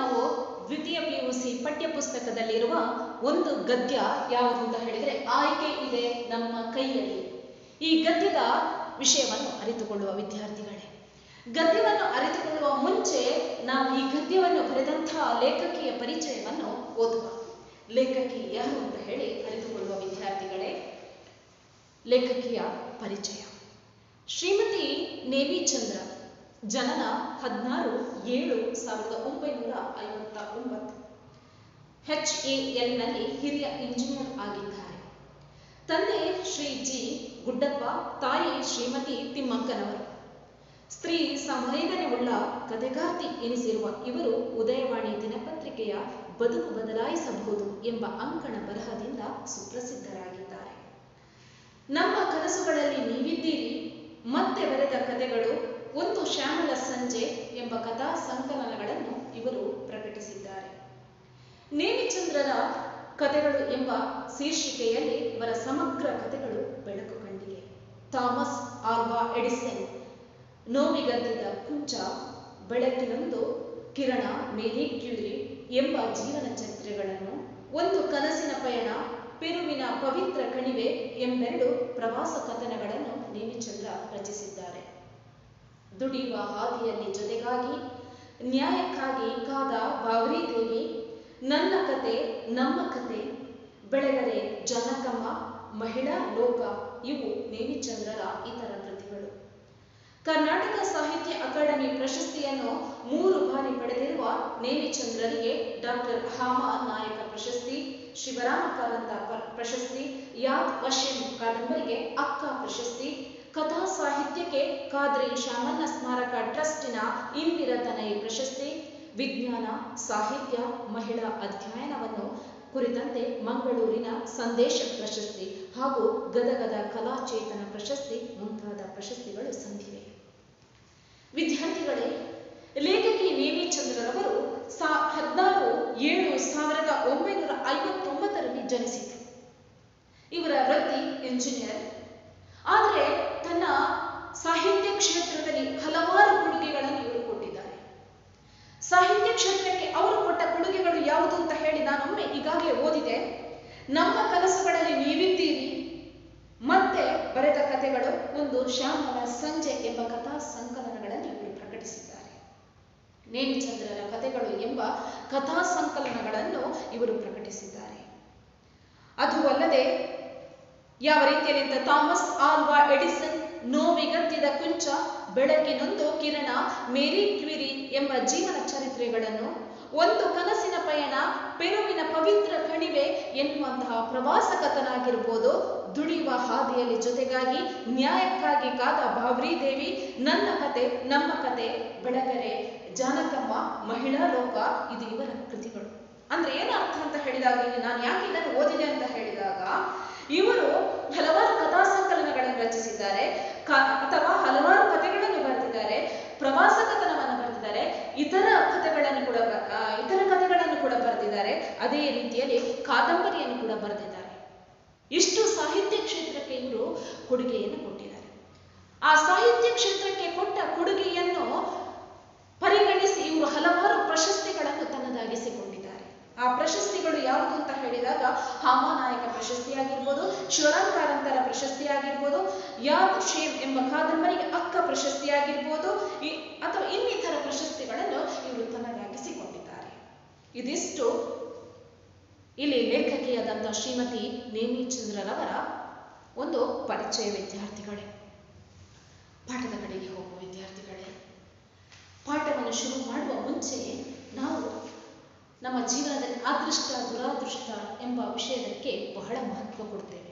ನಾವು ದ್ವಿತೀಯ P U C ಪಠ್ಯಪುಸ್ತಕದಲ್ಲಿರುವ ಒಂದು ಗದ್ಯ ಯಾವುದು ಅಂತ ಹೇಳಿದರೆ ಆಯ್ಕೆ ಇದೆ ನಮ್ಮ ಕೈಯಲ್ಲಿ ಈ ಗದ್ಯದ ವಿಷಯವನ್ನು ಅರಿತುಕೊಳ್ಳುವ ವಿದ್ಯಾರ್ಥಿಗಳೇ ಗದ್ಯವನ್ನು ಅರಿತುಕೊಳ್ಳುವ ಮುಂಚೆ ನಾವು ಈ ಗದ್ಯವನ್ನು ಬರೆದಂತಹ ಲೇಖಕಿಯ ಪರಿಚಯವನ್ನು ಓದುವ ಲೇಖಕಿ ಯಾರು ಅಂತ ಹೇಳಿ ಅರಿತುಕೊಳ್ಳುವ ವಿದ್ಯಾರ್ಥಿಗಳೇ ಲೇಖಕಿಯ ಪರಿಚಯ ಶ್ರೀಮತಿ ನೇಮಿಚಂದ್ರ ಜನನ ಹದಿನಾರು ಏಳು ಸಾವಿರದ ಒಂಬೈನೂರ ಐವತ್ತ ಒಂಬತ್ತು ಎಚ್ ಎ ಎಲ್ನಲ್ಲಿ ಹಿರಿಯ ಇಂಜಿನಿಯರ್ ಆಗಿದ್ದಾರೆ ತಂದೆ ಶ್ರೀ ಜಿ ಗುಡ್ಡಪ್ಪ ತಾಯಿ ಶ್ರೀಮತಿ ತಿಮ್ಮಕ್ಕನವರು ಸ್ತ್ರೀ ಸಂವೇದನೆ ಉಳ್ಳ ಕಥೆಗಾರ್ತಿ ಎನಿಸಿರುವ ಇವರು ಉದಯವಾಣಿ ದಿನಪತ್ರಿಕೆಯ ಬದುಕು ಬದಲಾಯಿಸಬಹುದು ಎಂಬ ಅಂಕಣ ಬರಹದಿಂದ ಸುಪ್ರಸಿದ್ಧರಾಗಿದ್ದಾರೆ ನಮ್ಮ ಕನಸುಗಳಲ್ಲಿ ನೀವಿದ್ದೀರಿ ಮತ್ತೆ ಬರೆದ ಕಥೆಗಳು ಒಂದು ಶ್ಯಾಮಲ ಸಂಜೆ ಎಂಬ ಕಥಾ ಸಂಕಲನಗಳನ್ನು ಇವರು ಪ್ರಕಟಿಸಿದ್ದಾರೆ ನೇಮಿಚಂದ್ರರ ಕಥೆಗಳು ಎಂಬ ಶೀರ್ಷಿಕೆಯಲ್ಲಿ ಇವರ ಸಮಗ್ರ ಕಥೆಗಳು ಬೆಳಕು ಕಂಡಿವೆ ಥಾಮಸ್ ಆಲ್ವಾ ಎಡಿಸನ್ ನೋವಿಗದ್ದಿದ ಕುಂಚ ಬೆಳಕಿನೊಂದು ಕಿರಣ ಮೇರಿ ಕ್ಯೂರಿ ಎಂಬ ಜೀವನ ಚರಿತ್ರೆಗಳನ್ನು ಒಂದು ಕನಸಿನ ಪಯಣ ಪೆರುವಿನ ಪವಿತ್ರ ಕಣಿವೆ ಎಂಬೆರಡು ಪ್ರವಾಸ ಕಥನಗಳನ್ನು ನೇಮಿಚಂದ್ರ ರಚಿಸಿದ್ದಾರೆ ದುಡಿಯುವ ಹಾದಿಯಲ್ಲಿ ಜೊತೆಗಾಗಿ ನ್ಯಾಯಕ್ಕಾಗಿ ಕಾದ ಬಾವರಿ ದೇವಿ ನನ್ನ ಕತೆ ನಮ್ಮ ಕತೆ ಬೆಳಗರೆ ಜನಕಮ್ಮ ಮಹಿಳಾ ಲೋಕ ಇವು ನೇಮಿಚಂದ್ರರ ಇತರ ಕೃತಿಗಳು ಕರ್ನಾಟಕ ಸಾಹಿತ್ಯ ಅಕಾಡೆಮಿ ಪ್ರಶಸ್ತಿಯನ್ನು ಮೂರು ಬಾರಿ ಪಡೆದಿರುವ ನೇಮಿಚಂದ್ರರಿಗೆ ಡಾಕ್ಟರ್ ಹಾಮ ನಾಯಕ ಪ್ರಶಸ್ತಿ ಶಿವರಾಮ ಕಾರಂತ ಪ- ಪ್ರಶಸ್ತಿ ಯಾದ್ ವಶೀಂ ಕಾದಂಬರಿಗೆ ಅಕ್ಕ ಪ್ರಶಸ್ತಿ ಕಥಾ ಸಾಹಿತ್ಯಕ್ಕೆ ಖಾದ್ರಿ ಶಾಮಣ್ಣ ಸ್ಮಾರಕ ಟ್ರಸ್ಟಿನ ಇಂದಿರತನೈ ಪ್ರಶಸ್ತಿ ವಿಜ್ಞಾನ ಸಾಹಿತ್ಯ ಮಹಿಳಾ ಅಧ್ಯಯನವನ್ನು ಕುರಿತಂತೆ ಮಂಗಳೂರಿನ ಸಂದೇಶ ಪ್ರಶಸ್ತಿ ಹಾಗೂ ಗದಗದ ಕಲಾಚೇತನ ಪ್ರಶಸ್ತಿ ಮುಂತಾದ ಪ್ರಶಸ್ತಿಗಳು ಸಂದಿವೆ ವಿದ್ಯಾರ್ಥಿಗಳೇ ಲೇಖಕಿ ನೇಮಿಚಂದ್ರರವರು ಸಾ ಹದಿನಾರು ಏಳು ಸಾವಿರದ ಒಂಬೈನೂರ ಐವತ್ತೊಂಬತ್ತರಲ್ಲಿ ಜನಿಸಿದರು ಇವರ ವೃತ್ತಿ ಇಂಜಿನಿಯರ್ ಆದರೆ ತನ್ನ ಸಾಹಿತ್ಯ ಕ್ಷೇತ್ರದಲ್ಲಿ ಹಲವಾರು ಕೊಡುಗೆಗಳನ್ನು ಇವರು ಕೊಟ್ಟಿದ್ದಾರೆ ಸಾಹಿತ್ಯ ಕ್ಷೇತ್ರಕ್ಕೆ ಅವರು ಕೊಟ್ಟ ಕೊಡುಗೆಗಳು ಯಾವುದು ಅಂತ ಹೇಳಿ ನಾನೊಮ್ಮೆ ಈಗಾಗಲೇ ಓದಿದೆ ನಮ್ಮ ಕನಸುಗಳಲ್ಲಿ ನೀವಿದ್ದೀರಿ ಮತ್ತೆ ಬರೆದ ಕಥೆಗಳು ಒಂದು ಶ್ಯಾಮಲ ಸಂಜೆ ಎಂಬ ಕಥಾ ಸಂಕಲನಗಳನ್ನು ಇವರು ಪ್ರಕಟಿಸಿದ್ದಾರೆ ನೇಮಿಚಂದ್ರರ ಕಥೆಗಳು ಎಂಬ ಕಥಾ ಸಂಕಲನಗಳನ್ನು ಇವರು ಪ್ರಕಟಿಸಿದ್ದಾರೆ ಅದು ಅಲ್ಲದೆ ಯಾವ ರೀತಿಯಲ್ಲಿ ಅಂತ ಥಾಮಸ್ ಆಲ್ವಾ ಎಡಿಸನ್ ನೋವಿಗತ್ತಿದ ಕುಂಚ ಬೆಳಕಿನೊಂದು ಕಿರಣ ಮೇರಿ ಕ್ವಿರಿ ಎಂಬ ಜೀವನ ಚರಿತ್ರೆಗಳನ್ನು ಒಂದು ಕನಸಿನ ಪಯಣ ಪೆರುವಿನ ಪವಿತ್ರ ಕಣಿವೆ ಎನ್ನುವಂತಹ ಪ್ರವಾಸ ಕಥನಾಗಿರ್ಬೋದು ದುಡಿಯುವ ಹಾದಿಯಲ್ಲಿ ಜೊತೆಗಾಗಿ ನ್ಯಾಯಕ್ಕಾಗಿ ಕಾದ ಬಾಬ್ರಿ ದೇವಿ ನನ್ನ ಕತೆ ನಮ್ಮ ಕತೆ ಬೆಳಗರೆ ಜಾನಕಮ್ಮ ಮಹಿಳಾ ಲೋಕ ಇದು ಇವರ ಕೃತಿಗಳು ಅಂದ್ರೆ ಏನು ಅರ್ಥ ಅಂತ ಹೇಳಿದಾಗ ಇಲ್ಲಿ ನಾನು ಯಾಕೆ ಇದನ್ನು ಓದಿದೆ ಅಂತ ಹೇಳಿದಾಗ ಇವರು ಹಲವಾರು ಕಥಾ ಸಂಕಲನಗಳನ್ನು ರಚಿಸಿದ್ದಾರೆ ಕ- ಅಥವಾ ಹಲವಾರು ಕಥೆಗಳನ್ನು ಬರೆದಿದ್ದಾರೆ ಪ್ರವಾಸ ಕಥನವನ್ನು ಬರೆದಿದ್ದಾರೆ ಇತರ ಕಥೆಗಳನ್ನು ಕೂಡ ಬ- ಆ, ಇತರ ಕಥೆಗಳನ್ನು ಕೂಡ ಬರೆದಿದ್ದಾರೆ ಅದೇ ರೀತಿಯಲ್ಲಿ ಕಾದಂಬರಿಯನ್ನು ಕೂಡ ಬರೆದಿದ್ದಾರೆ ಇಷ್ಟು ಸಾಹಿತ್ಯ ಕ್ಷೇತ್ರಕ್ಕೆ ಇವರು ಕೊಡುಗೆಯನ್ನು ಕೊಟ್ಟಿದ್ದಾರೆ ಆ ಸಾಹಿತ್ಯ ಕ್ಷೇತ್ರಕ್ಕೆ ಕೊಟ್ಟ ಕೊಡುಗೆಯನ್ನು ಪರಿಗಣಿಸಿ ಇವರು ಹಲವಾರು ಪ್ರಶಸ್ತಿಗಳನ್ನು ತನ್ನದಾಗಿಸಿಕೊಂಡಿದ್ದಾರೆ ಆ ಪ್ರಶಸ್ತಿಗಳು ಯಾವುದು ಅಂತ ಹೇಳಿದಾಗ ಹಾಮಾನಾಯಕ ಪ್ರಶಸ್ತಿ ಆಗಿರ್ಬೋದು ಶಿವರಾಮ್ ಕಾರಂತರ ಪ್ರಶಸ್ತಿ ಆಗಿರ್ಬೋದು ಯಾದ್ ಶೇಮ್ ಎಂಬ ಕಾದಂಬರಿಗೆ ಅಕ್ಕ ಪ್ರಶಸ್ತಿ ಆಗಿರ್ಬೋದು ಈ- ಅಥವಾ ಇನ್ನಿತರ ಪ್ರಶಸ್ತಿಗಳನ್ನು ಇವರು ತನ್ನದಾಗಿಸಿಕೊಂಡಿದ್ದಾರೆ ಇದಿಷ್ಟು ಇಲ್ಲಿ ಲೇಖಕಿಯಾದಂಥ ಶ್ರೀಮತಿ ನೇಮಿಚಂದ್ರರವರ ಒಂದು ಪರಿಚಯ ವಿದ್ಯಾರ್ಥಿಗಳೇ ಪಾಠದ ಕಡೆಗೆ ಹೋಗುವ ವಿದ್ಯಾರ್ಥಿಗಳೇ ಪಾಠವನ್ನು ಶುರು ಮಾಡುವ ಮುಂಚೆ ನಾವು ನಮ್ಮ ಜೀವನದಲ್ಲಿ ಅದೃಷ್ಟ ದುರಾದೃಷ್ಟ ಎಂಬ ವಿಷಯಕ್ಕೆ ಬಹಳ ಮಹತ್ವ ಕೊಡ್ತೇವೆ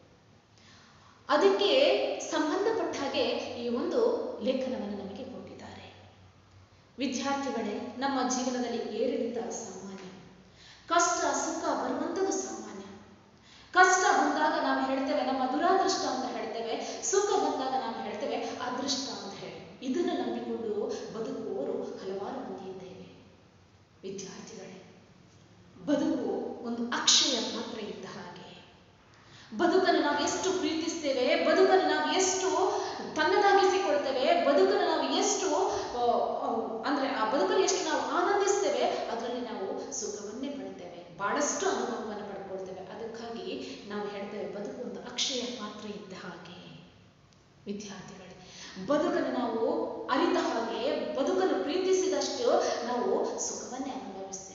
ಅದಕ್ಕೆ ಸಂಬಂಧಪಟ್ಟ ಹಾಗೆ ಈ ಒಂದು ಲೇಖನವನ್ನು ನಮಗೆ ಕೊಟ್ಟಿದ್ದಾರೆ ವಿದ್ಯಾರ್ಥಿಗಳೇ ನಮ್ಮ ಜೀವನದಲ್ಲಿ ಏರಿಳಿತ ಸಾಮಾನ್ಯ ಕಷ್ಟ ಸುಖ ಬರುವಂಥದ್ದು ಸಾಮಾನ್ಯ ಕಷ್ಟ ಬಂದಾಗ ನಾವು ಹೇಳ್ತೇವೆ ನಮ್ಮ ದುರಾದೃಷ್ಟ ಅಂತ ಹೇಳ್ತೇವೆ ಸುಖ ಬಂದಾಗ ನಾವು ಹೇಳ್ತೇವೆ ಅದೃಷ್ಟ ಅಂತ ಹೇಳಿ ಇದನ್ನು ನಂಬಿಕೊಂಡು ಬದುಕುವವರು ಹಲವಾರು ಮಂದಿ ಇದ್ದೇವೆ ವಿದ್ಯಾರ್ಥಿಗಳೇ ಬದುಕು ಒಂದು ಅಕ್ಷಯ ಪಾತ್ರೆ ಇದ್ದ ಹಾಗೆ ಬದುಕನ್ನು ನಾವು ಎಷ್ಟು ಪ್ರೀತಿಸ್ತೇವೆ ಬದುಕನ್ನು ನಾವು ಎಷ್ಟು ತನ್ನದಾಗಿಸಿಕೊಳ್ತೇವೆ ಬದುಕನ್ನು ನಾವು ಎಷ್ಟು ಆ, ಆ, ಅಂದ್ರೆ ಆ ಬದುಕಲ್ಲಿ ಎಷ್ಟು ನಾವು ಆನಂದಿಸ್ತೇವೆ ಅದರ ಬಹಳಷ್ಟು ಅನುಭವವನ್ನು ಪಡ್ಕೊಳ್ತೇವೆ ಅದಕ್ಕಾಗಿ ನಾವು ಹೇಳ್ತೇವೆ ಬದುಕು ಒಂದು ಅಕ್ಷಯ ಪಾತ್ರೆ ಇದ್ದ ಹಾಗೆ ವಿದ್ಯಾರ್ಥಿಗಳೇ ಬದುಕನ್ನು ನಾವು ಅರಿತ ಹಾಗೆ ಬದುಕನ್ನು ಪ್ರೀತಿಸಿದಷ್ಟು ನಾವು ಸುಖವನ್ನೇ ಅನುಭವಿಸ್ತೇವೆ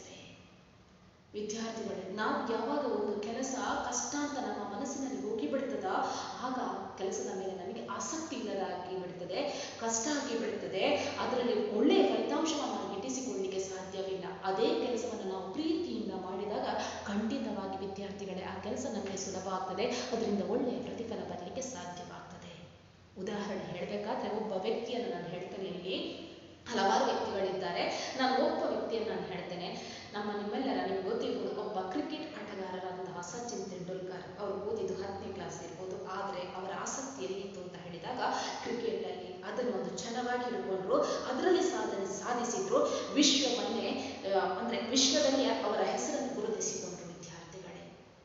ವಿದ್ಯಾರ್ಥಿಗಳೇ ನಾವು ಯಾವಾಗ ಒಂದು ಕೆಲಸ ಕಷ್ಟ ಅಂತ ನಮ್ಮ ಮನಸ್ಸಿನಲ್ಲಿ ಹೋಗಿ ಬಿಡ್ತದ ಆಗ ಕೆಲಸದ ಮೇಲೆ ನಮಗೆ ಆಸಕ್ತಿ ಇಲ್ಲದಾಗಿ ಬಿಡ್ತದೆ ಕಷ್ಟ ಆಗಿ ಬಿಡ್ತದೆ ಅದರಲ್ಲಿ ಒಳ್ಳೆಯ ಫಲಿತಾಂಶವನ್ನು ಗಿಟ್ಟಿಸಿಕೊಳ್ಳಲಿಕ್ಕೆ ಸಾಧ್ಯವಿಲ್ಲ ಅದೇ ಕೆಲಸವನ್ನು ನಾವು ಪ್ರೀತಿಯಿಂದ ಮಾಡಿದಾಗ ಖಂಡಿತವಾಗಿ ವಿದ್ಯಾರ್ಥಿಗಳೇ ಆ ಕೆಲಸ ನಮಗೆ ಸುಲಭ ಆಗ್ತದೆ ಅದರಿಂದ ಒಳ್ಳೆಯ ಪ್ರತಿಫಲ ಬರಲಿಕ್ಕೆ ಸಾಧ್ಯವಾಗ್ತದೆ ಉದಾಹರಣೆ ಹೇಳಬೇಕಾದ್ರೆ ಒಬ್ಬ ವ್ಯಕ್ತಿಯನ್ನು ನಾನು ಹೇಳ್ತೇನೆ ಇಲ್ಲಿ ಹಲವಾರು ವ್ಯಕ್ತಿಗಳಿದ್ದಾರೆ ನಾನು ಒಬ್ಬ ವ್ಯಕ್ತಿಯನ್ನು ನಾನು ಹೇಳ್ತೇನೆ ನಮ್ಮ ನಿಮ್ಮೆಲ್ಲರ ನಿಮ್ಗೆ ಗೊತ್ತಿರ್ಬೋದು ಒಬ್ಬ ಕ್ರಿಕೆಟ್ ಆಟಗಾರರಾದಂತಹ ಸಚಿನ್ ತೆಂಡೂಲ್ಕರ್ ಅವರು ಓದಿದ್ದು ಹತ್ತನೇ ಕ್ಲಾಸ್ ಇರ್ಬೋದು ಆದರೆ ಅವರ ಆಸಕ್ತಿ ಎಲ್ಲಿತ್ತು ಅಂತ ಹೇಳಿದಾಗ ಕ್ರಿಕೆಟಲ್ಲಿ ಅದನ್ನು ಒಂದು ಚೆನ್ನಾಗಿ ಹಿಡ್ಕೊಂಡ್ರು ಅದರಲ್ಲಿ ಸಾಧನೆ ಸಾಧಿಸಿದ್ರು ವಿಶ್ವವನ್ನೇ ಆ, ಅಂದ್ರೆ ವಿಶ್ವದಲ್ಲಿ ಅವರ ಹೆಸರನ್ನು ಗುರುತಿಸಿಕೊಂಡ್ರು ವಿದ್ಯಾರ್ಥಿಗಳೇ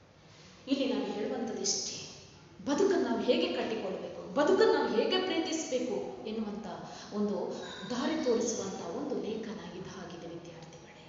ಇಲ್ಲಿ ನಾವು ಹೇಳುವಂಥದ್ದು ಇಷ್ಟೇ ಬದುಕನ್ನು ನಾವು ಹೇಗೆ ಕಟ್ಟಿಕೊಳ್ಬೇಕು ಬದುಕನ್ನು ನಾವು ಹೇಗೆ ಪ್ರೀತಿಸಬೇಕು ಎನ್ನುವಂಥ ಒಂದು ದಾರಿ ತೋರಿಸುವಂಥ ಒಂದು ಲೇಖನ ಇದ್ದ ಹಾಗಿದೆ ವಿದ್ಯಾರ್ಥಿಗಳೇ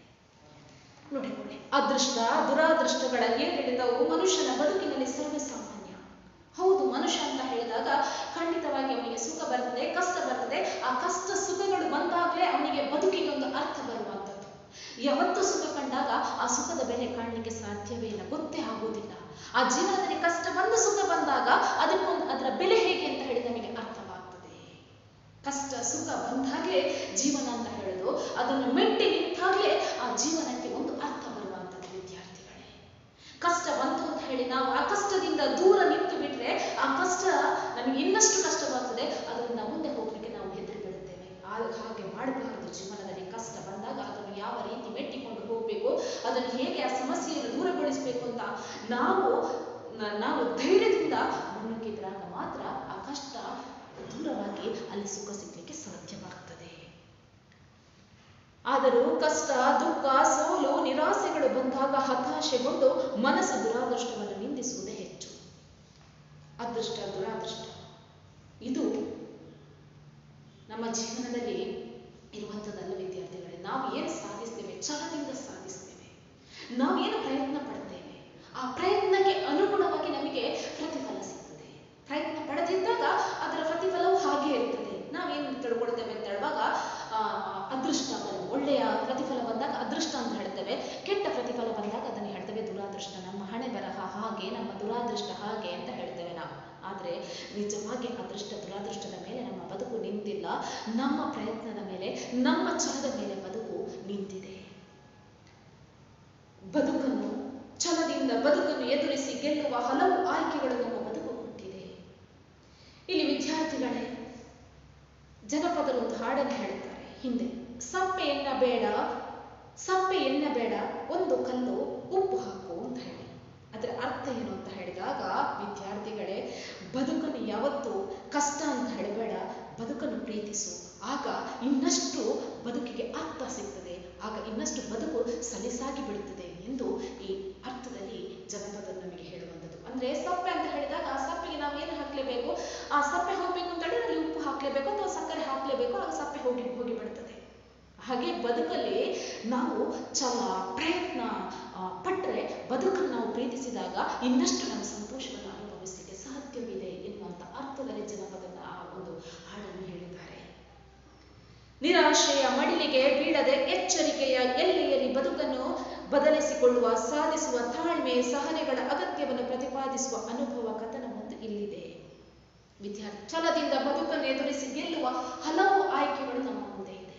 ನೋಡಿ ನೋಡಿ ಅದೃಷ್ಟ ದುರಾದೃಷ್ಟಗಳ ಏರಿಳಿತವು ಮನುಷ್ಯನ ಬದುಕಿನಲ್ಲಿ ಸರ್ವಸಾಮಾನ್ಯ ಹೌದು ಮನುಷ್ಯ ಅಂತ ಹೇಳಿದಾಗ ಖಂಡಿತವಾಗಿ ಅವನಿಗೆ ಸುಖ ಬರ್ತದೆ ಕಷ್ಟ ಬರ್ತದೆ ಆ ಕಷ್ಟ ಸುಖಗಳು ಬಂದಾಗಲೇ ಅವನಿಗೆ ಬದುಕಿಗೆ ಒಂದು ಅರ್ಥ ಬರುವಂಥದ್ದು ಯಾವತ್ತು ಸುಖ ಕಂಡಾಗ ಆ ಸುಖದ ಬೆಲೆ ಕಾಣಲಿಕ್ಕೆ ಸಾಧ್ಯವೇ ಇಲ್ಲ ಗೊತ್ತೇ ಆಗುವುದಿಲ್ಲ ಆ ಜೀವನದಲ್ಲಿ ಕಷ್ಟ ಬಂದು ಸುಖ ಬಂದಾಗ ಅದಕ್ಕೊಂದು ಅದರ ಬೆಲೆ ಹೇಗೆ ಅಂತ ಹೇಳಿ ನಮಗೆ ಅರ್ಥವಾಗ್ತದೆ ಕಷ್ಟ ಸುಖ ಬಂದಾಗಲೇ ಜೀವನ ಅಂತ ಹೇಳೋದು ಅದನ್ನು ಮೆಟ್ಟಿ ನಿಂತಾಗಲೇ ಆ ಜೀವನಕ್ಕೆ ಒಂದು ಅರ್ಥ ಬರುವಂಥದ್ದು ವಿದ್ಯಾರ್ಥಿಗಳೇ ಕಷ್ಟ ಬಂತು ಅಂತ ಹೇಳಿ ನಾವು ಆ ಕಷ್ಟದಿಂದ ದೂರ ನಿಂತು ಬಿಟ್ರೆ ಆ ಕಷ್ಟ ನಮಗೆ ಇನ್ನಷ್ಟು ಕಷ್ಟವಾಗ್ತದೆ ಅದರಿಂದ ಮುಂದೆ ಹೋಗ್ಲಿಕ್ಕೆ ನಾವು ಹೆದರಿ ಬಿಡುತ್ತೇವೆ ಆ- ಹಾಗೆ ಮಾಡಬಾರದು ಜೀವನದಲ್ಲಿ ಕಷ್ಟ ಬಂದಾಗ ಅದನ್ನು ಯಾವ ರೀತಿ ಮೆಟ್ಟಿಕೊಂಡು ಹೋಗಬೇಕು ಅದನ್ನು ಹೇಗೆ ಆ ಸಮಸ್ಯೆಯನ್ನು ದೂರಗೊಳಿಸಬೇಕು ಅಂತ ನಾವು ನ- ನಾವು ಧೈರ್ಯದಿಂದ ಮುನ್ನುಗ್ಗಿದ್ರಾಗ ಮಾತ್ರ ಆ ಕಷ್ಟ ದೂರವಾಗಿ ಅಲ್ಲಿ ಸುಖ ಸಿಗ್ಲಿಕ್ಕೆ ಸಾಧ್ಯವಾಗ್ತದೆ ಆದರೂ ಕಷ್ಟ ದುಃಖ ಸೋಲು ನಿರಾಸೆಗಳು ಬಂದಾಗ ಹತಾಶೆಗೊಂಡು ಮನಸ್ಸು ದುರಾದೃಷ್ಟವನ್ನು ನಿಂದಿಸುವುದೇ ಹೆಚ್ಚು ಅದೃಷ್ಟ ದುರಾದೃಷ್ಟ ಇದು ನಮ್ಮ ಜೀವನದಲ್ಲಿ ಇರುವಂಥದ್ದಲ್ಲ ವಿದ್ಯಾರ್ಥಿಗಳೇ ನಾವು ಏನು ಸಾಧಿಸ್ತೇವೆ ಛಲದಿಂದ ಸಾಧಿಸ್ತೇವೆ ನಾವು ಏನು ಪ್ರಯತ್ನ ಪಡ್ತೇವೆ ಆ ಪ್ರಯತ್ನಕ್ಕೆ ಅನುಗುಣವಾಗಿ ನಮಗೆ ಪ್ರತಿಫಲ ಸಿಗ್ತದೆ ಪ್ರಯತ್ನ ಪಡೆದಿದ್ದಾಗ ಅದರ ಪ್ರತಿಫಲವು ಹಾಗೆ ಇರ್ತದೆ ನಾವೇನು ತಿಳ್ಕೊಳ್ತೇವೆ ಅಂತ ಹೇಳುವಾಗ ಆ, ಅದೃಷ್ಟ ಬರು ಒಳ್ಳೆಯ ಪ್ರತಿಫಲ ಬಂದಾಗ ಅದೃಷ್ಟ ಅಂತ ಹೇಳ್ತೇವೆ ಕೆಟ್ಟ ಪ್ರತಿಫಲ ಬಂದಾಗ ಅದನ್ನು ಹೇಳ್ತೇವೆ ದುರಾದೃಷ್ಟ ನಮ್ಮ ಹಣೆ ಬರಹ ಹಾಗೆ ನಮ್ಮ ದುರಾದೃಷ್ಟ ಹಾಗೆ ಅಂತ ಹೇಳ್ತೇವೆ ನಾವು ಆದರೆ ನಿಜವಾಗಿ ಅದೃಷ್ಟ ದುರಾದೃಷ್ಟದ ಮೇಲೆ ನಮ್ಮ ಬದುಕು ನಿಂತಿಲ್ಲ ನಮ್ಮ ಪ್ರಯತ್ನದ ಮೇಲೆ ನಮ್ಮ ಛಲದ ಮೇಲೆ ಬದುಕು ನಿಂತಿದೆ ಬದುಕನ್ನು ಛಲದಿಂದ ಬದುಕನ್ನು ಎದುರಿಸಿ ಗೆಲ್ಲುವ ಹಲವು ಆಯ್ಕೆಗಳು ನಮ್ಮ ಬದುಕು ಕೊಟ್ಟಿದೆ ಇಲ್ಲಿ ವಿದ್ಯಾರ್ಥಿಗಳೇ ಜನಪದರು ಒಂದು ಹಾಡನ್ನು ಹೇಳುತ್ತಾರೆ ಹಿಂದೆ ಸಪ್ಪೆ ಎನ್ನ ಬೇಡ ಸಪ್ಪೆ ಎನ್ನ ಬೇಡ ಒಂದು ಕಲ್ಲು ಉಪ್ಪು ಹಾಕು ಅಂತ ಹೇಳಿ ಅದರ ಅರ್ಥ ಏನು ಅಂತ ಹೇಳಿದಾಗ ವಿದ್ಯಾರ್ಥಿಗಳೇ ಬದುಕನ್ನು ಯಾವತ್ತೂ ಕಷ್ಟ ಅಂತ ಹೇಳಬೇಡ ಬದುಕನ್ನು ಪ್ರೀತಿಸು ಆಗ ಇನ್ನಷ್ಟು ಬದುಕಿಗೆ ಅರ್ಥ ಸಿಗ್ತದೆ ಆಗ ಇನ್ನಷ್ಟು ಬದುಕು ಸಲೀಸಾಗಿ ಬಿಡುತ್ತದೆ ಎಂದು ಈ ಅರ್ಥದಲ್ಲಿ ಜನಪದರು ನಮಗೆ ಹೇಳುವಂಥದ್ದು ಅಂದ್ರೆ ಸಪ್ಪೆ ಅಂತ ಹೇಳಿದಾಗ ಆ ಸಪ್ಪೆಗೆ ನಾವು ಏನು ಹಾಕ್ಲೇಬೇಕು ಆ ಸಪ್ಪೆ ಹೋಗ್ಬೇಕು ಅಂತ ಹೇಳಿದ್ರೆ ಅಲ್ಲಿ ಉಪ್ಪು ಹಾಕ್ಲೇಬೇಕು ಅಥವಾ ಸಕ್ಕರೆ ಹಾಕ್ಲೇಬೇಕು ಆಗ ಸಪ್ಪೆ ಹೋಗಿ ಹೋಗಿ ಬಿಡುತ್ತದೆ ಹಾಗೆ ಬದುಕಲ್ಲಿ ನಾವು ಛಲ ಪ್ರಯತ್ನ ಆ, ಪಟ್ರೆ ಬದುಕನ್ನು ನಾವು ಪ್ರೀತಿಸಿದಾಗ ಇನ್ನಷ್ಟು ನಮ್ಮ ಸಂತೋಷವನ್ನು ಅನುಭವಿಸಲಿಕ್ಕೆ ಸಾಧ್ಯವಿದೆ ಎನ್ನುವಂಥ ಅರ್ಥದಲ್ಲಿ ಜನಪದದ ಆ ಒಂದು ಹಾಡನ್ನು ಹೇಳಿದ್ದಾರೆ ನಿರಾಶೆಯ ಮಡಿಲಿಗೆ ಬೀಳದೆ ಎಚ್ಚರಿಕೆಯ ಎಲ್ಲೆಯಲ್ಲಿ ಬದುಕನ್ನು ಬದಲಿಸಿಕೊಳ್ಳುವ ಸಾಧಿಸುವ ತಾಳ್ಮೆ ಸಹನೆಗಳ ಅಗತ್ಯವನ್ನು ಪ್ರತಿಪಾದಿಸುವ ಅನುಭವ ಕಥನವೊಂದು ಇಲ್ಲಿದೆ ವಿದ್ಯಾರ್ಥಿ ಛಲದಿಂದ ಬದುಕನ್ನು ಎದುರಿಸಿ ಗೆಲ್ಲುವ ಹಲವು ಆಯ್ಕೆಗಳು ನಮ್ಮ ಮುಂದೆ ಇದೆ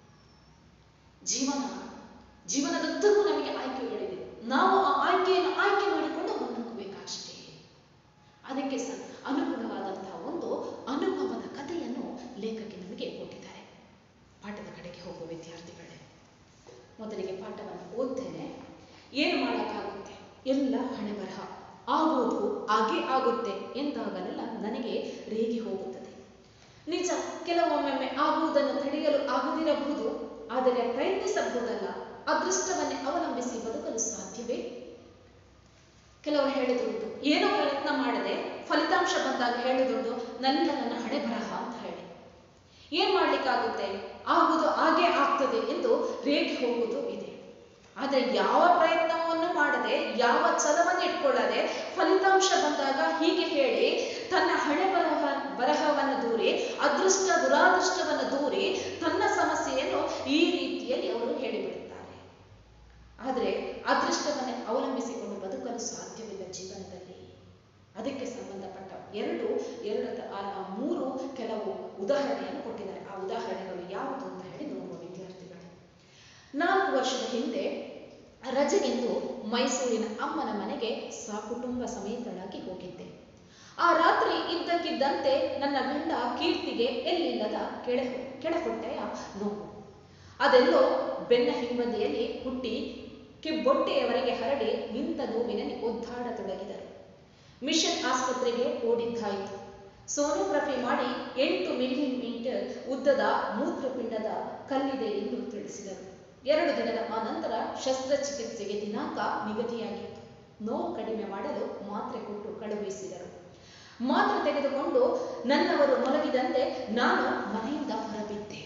ಜೀವನ ಜೀವನದುದ್ದಕ್ಕೂ ನಮಗೆ ಆಯ್ಕೆಗಳಿವೆ ನಾವು ಆ ಆಯ್ಕೆಯನ್ನು ಆಯ್ಕೆ ಮಾಡಿಕೊಂಡು ಮುನ್ನುಗ್ಗಬೇಕಷ್ಟೇ ಅದಕ್ಕೆ ಸ ಅನುಗುಣವಾದಂತಹ ಒಂದು ಅನುಭವದ ಕಥೆಯನ್ನು ಲೇಖಕಿ ನಮಗೆ ಕೊಟ್ಟಿದ್ದಾರೆ ಪಾಠದ ಕಡೆಗೆ ಹೋಗುವ ವಿದ್ಯಾರ್ಥಿಗಳೇ ಮೊದಲಿಗೆ ಪಾಠವನ್ನು ಓದ್ತೇನೆ ಏನು ಮಾಡೋಕ್ಕಾಗುತ್ತೆ ಎಲ್ಲ ಹಣೆ ಬರಹ ಆಗೋದು ಹಾಗೆ ಆಗುತ್ತೆ ಎಂದಾಗಲೆಲ್ಲ ನನಗೆ ರೇಗಿ ಹೋಗುತ್ತದೆ ನಿಜ ಕೆಲವೊಮ್ಮೊಮ್ಮೆ ಆಗುವುದನ್ನು ತಡೆಯಲು ಆಗದಿರಬಹುದು ಆದರೆ ಪ್ರಯತ್ನಿಸಬಹುದಲ್ಲ ಅದೃಷ್ಟವನ್ನೇ ಅವಲಂಬಿಸಿ ಬದುಕಲು ಸಾಧ್ಯವೇ ಕೆಲವರು ಹೇಳಿದುಂಟು ಏನೋ ಪ್ರಯತ್ನ ಮಾಡದೆ ಫಲಿತಾಂಶ ಬಂದಾಗ ಹೇಳಿದುಂಟು ನನ್ನ ನನ್ನ ಹಣೆ ಬರಹ ಅಂತ ಹೇಳಿ ಏನ್ ಮಾಡ್ಲಿಕ್ಕಾಗುತ್ತೆ ಆಗುವುದು ಹಾಗೆ ಆಗ್ತದೆ ಎಂದು ರೇಗಿ ಹೋಗುವುದು ಇದೆ ಆದರೆ ಯಾವ ಪ್ರಯತ್ನವನ್ನು ಮಾಡದೆ ಯಾವ ಛಲವನ್ನು ಇಟ್ಕೊಳ್ಳದೆ ಫಲಿತಾಂಶ ಬಂದಾಗ ಹೀಗೆ ಹೇಳಿ ತನ್ನ ಹಣೆ ಬರಹ ಬರಹವನ್ನು ದೂರಿ ಅದೃಷ್ಟ ದುರಾದೃಷ್ಟವನ್ನು ದೂರಿ ತನ್ನ ಸಮಸ್ಯೆಯನ್ನು ಈ ರೀತಿಯಲ್ಲಿ ಅವರು ಹೇಳಿಬಿಡುತ್ತಾರೆ ಆದರೆ ಅದೃಷ್ಟವನ್ನೇ ಅವಲಂಬಿಸಿಕೊಂಡು ಬದುಕಲು ಸಾಧ್ಯವಿಲ್ಲ ಜೀವನದಲ್ಲಿ ಅದಕ್ಕೆ ಸಂಬಂಧಪಟ್ಟ ಎರಡು ಎರಡು ತ- ಆ- ಆ ಮೂರು ಕೆಲವು ಉದಾಹರಣೆಯನ್ನು ಕೊಟ್ಟಿದ್ದಾರೆ ಆ ಉದಾಹರಣೆಗಳು ಯಾವುದು ಅಂತ ಹೇಳಿ ನೋಡುವ ವಿದ್ಯಾರ್ಥಿಗಳು ನಾಲ್ಕು ವರ್ಷದ ಹಿಂದೆ ರಜೆಗೆಂದು ಮೈಸೂರಿನ ಅಮ್ಮನ ಮನೆಗೆ ಸಕುಟುಂಬ ಸಮೇತಳಾಗಿ ಹೋಗಿದ್ದೆ ಆ ರಾತ್ರಿ ಇದ್ದಕ್ಕಿದ್ದಂತೆ ನನ್ನ ಗಂಡ ಕೀರ್ತಿಗೆ ಎಲ್ಲಿಲ್ಲದ ಕೆಳ ಕೆಳಹೊಟ್ಟೆಯ ನೋವು ಅದೆಲ್ಲೋ ಬೆನ್ನ ಹಿಂಬದಿಯಲ್ಲಿ ಹುಟ್ಟಿ ಕಿಬ್ಬೊಟ್ಟೆಯವರೆಗೆ ಹರಡಿ ನಿಂತ ನೋವಿನಲ್ಲಿ ಒದ್ದಾಡತೊಡಗಿದರು ಮಿಷನ್ ಆಸ್ಪತ್ರೆಗೆ ಓಡಿದ್ದಾಯಿತು ಸೋನೋಗ್ರಫಿ ಮಾಡಿ ಎಂಟು ಮಿಲಿಮೀಟರ್ ಉದ್ದದ ಮೂತ್ರಪಿಂಡದ ಕಲ್ಲಿದೆ ಎಂದು ತಿಳಿಸಿದರು ಎರಡು ದಿನದ ಅನಂತರ ಶಸ್ತ್ರಚಿಕಿತ್ಸೆಗೆ ದಿನಾಂಕ ನಿಗದಿಯಾಗಿತ್ತು ನೋವು ಕಡಿಮೆ ಮಾಡಲು ಮಾತ್ರೆ ಕೊಟ್ಟು ಕಳುಹಿಸಿದರು ಮಾತ್ರೆ ತೆಗೆದುಕೊಂಡು ನನ್ನವರು ಮಲಗಿದಂತೆ ನಾನು ಮನೆಯಿಂದ ಹೊರಬಿದ್ದೆ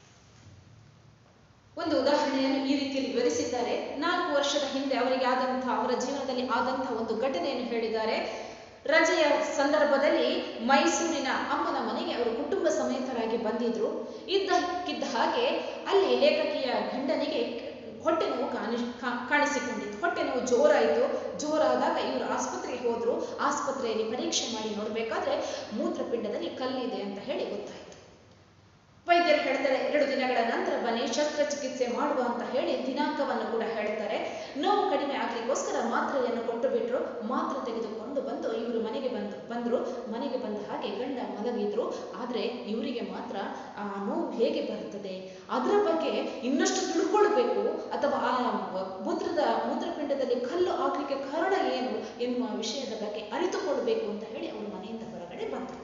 ಒಂದು ಉದಾಹರಣೆಯನ್ನು ಈ ರೀತಿಯಲ್ಲಿ ವಿವರಿಸಿದ್ದಾರೆ ನಾಲ್ಕು ವರ್ಷದ ಹಿಂದೆ ಅವರಿಗೆ ಆದಂತಹ ಅವರ ಜೀವನದಲ್ಲಿ ಆದಂತಹ ಒಂದು ಘಟನೆಯನ್ನು ಹೇಳಿದ್ದಾರೆ ರಜೆಯ ಸಂದರ್ಭದಲ್ಲಿ ಮೈಸೂರಿನ ಅಮ್ಮನ ಮನೆಗೆ ಅವರು ಕುಟುಂಬ ಸಮೇತರಾಗಿ ಬಂದಿದ್ರು ಇದ್ದಕ್ಕಿದ್ದ ಹಾಗೆ ಅಲ್ಲಿ ಲೇಖಕಿಯ ಗಂಡನಿಗೆ ಹೊಟ್ಟೆ ನೋವು ಕಾಣಿ ಕಾ- ಕಾಣಿಸಿಕೊಂಡಿತ್ತು ಹೊಟ್ಟೆ ನೋವು ಜೋರಾಯಿತು ಜೋರಾದಾಗ ಇವರು ಆಸ್ಪತ್ರೆಗೆ ಹೋದ್ರು ಆಸ್ಪತ್ರೆಯಲ್ಲಿ ಪರೀಕ್ಷೆ ಮಾಡಿ ನೋಡ್ಬೇಕಾದ್ರೆ ಮೂತ್ರಪಿಂಡದಲ್ಲಿ ಕಲ್ಲಿದೆ ಅಂತ ಹೇಳಿ ಗೊತ್ತಾಯ್ತು ವೈದ್ಯರು ಹೇಳ್ತಾರೆ ಎರಡು ದಿನಗಳ ನಂತರ ಬನ್ನಿ ಶಸ್ತ್ರಚಿಕಿತ್ಸೆ ಮಾಡುವ ಅಂತ ಹೇಳಿ ದಿನಾಂಕವನ್ನು ಕೂಡ ಹೇಳ್ತಾರೆ ನೋವು ಕಡಿಮೆ ಆಗ್ಲಿಕ್ಕೋಸ್ಕರ ಮಾತ್ರೆಯನ್ನು ಕೊಟ್ಟು ಬಿಟ್ರು ಮಾತ್ರೆ ತೆಗೆದುಕೊಂಡು ಬಂದು ಇವರು ಮನೆಗೆ ಬಂದು ಬಂದ್ರು ಮನೆಗೆ ಬಂದ ಹಾಗೆ ಗಂಡ ಮಲಗಿದ್ರು ಆದ್ರೆ ಇವರಿಗೆ ಮಾತ್ರ ಆ ನೋವು ಹೇಗೆ ಬರುತ್ತದೆ ಅದರ ಬಗ್ಗೆ ಇನ್ನಷ್ಟು ತಿಳ್ಕೊಳ್ಬೇಕು ಅಥವಾ ಆ ಮೂತ್ರದ ಮೂತ್ರಪಿಂಡದಲ್ಲಿ ಕಲ್ಲು ಆಗ್ಲಿಕ್ಕೆ ಕಾರಣ ಏನು ಎನ್ನುವ ವಿಷಯದ ಬಗ್ಗೆ ಅರಿತುಕೊಳ್ಬೇಕು ಅಂತ ಹೇಳಿ ಅವರು ಮನೆಯಿಂದ ಹೊರಗಡೆ ಬಂದರು